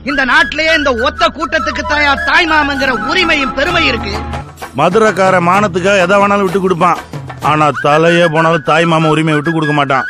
இந்த நாட்டிலேயே இந்த ஒத்த கூட்டத்துக்கு தாயா தாய் மாமங்கிற உரிமையும் பெருமை இருக்கு மதுரைக்கார மானத்துக்காக எதை வேணாலும் விட்டு கொடுப்பான் ஆனா தலையே போனாலும் தாய் மாமா உரிமையை விட்டு கொடுக்க மாட்டான்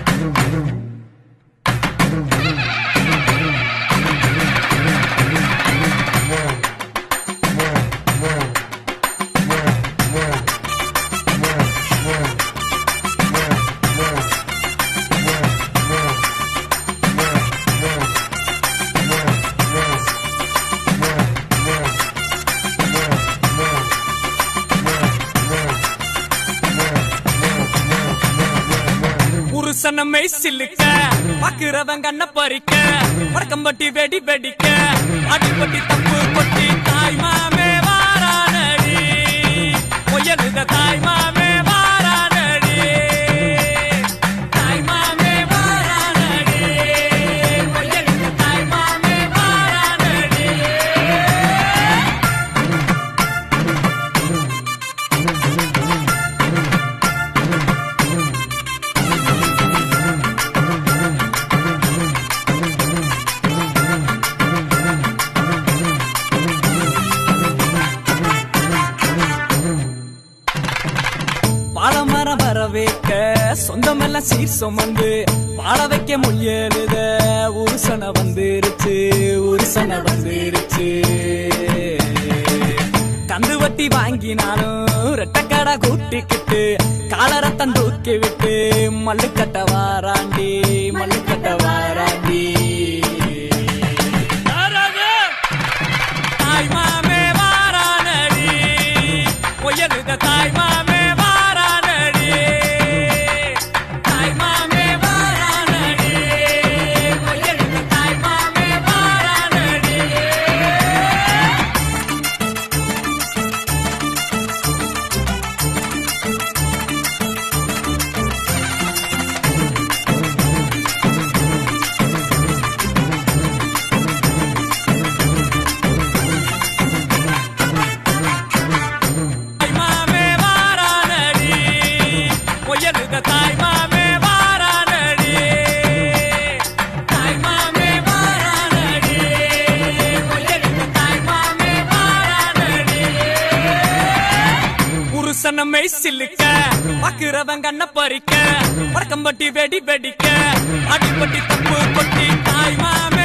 புருஷனமை சில்லுக்க பாக்குறவன் கண்ண பறிக்க வடக்கம்பட்டி வெடி வெடிக்க அடிப்பட்டி தப்பு கொட்டி தாய் மாமே வாரானடி பொய்யலுத தாய் மாமே வாரானடி தாய் மாமே வாரானடி பொய்யலுத தாய் மாமே வாரானடி பாலமரம் வர வைக்க சொந்தமெல்லாம் சீர் சுமந்து வாழ வைக்க முயலுத உருசன வந்துருச்சு உருசன வந்துருச்சு கந்து வட்டி வாங்கினாலும் ரெட்டக்கடை கூட்டிக்கிட்டு காலரத்தம் தூக்கி விட்டு மல்லுக்கட்ட வாராண்டி மல்லுக்கட்ட வாராண்டி தாய் மாமே வாரானடி பொய்யலுத தாய் மாமே வாரானடி தாய் மாமே வாரானடி பொய்யலுத தாய் மாமே வாரானடி தாய் மாமே வாரானடி பொய்யலுத தாய் மாமே வாரானடி தாய் மாமே வாரானடி பொய்யலுத தாய் மாமே வாரானடி புருஷனமை சில்லுக்க பாக்குறவன் கண்ண பறிக்க வடக்கம்பட்டி வெடி வெடிக்க அடிப்பட்டி தப்பு கொட்டி தாய் மாமே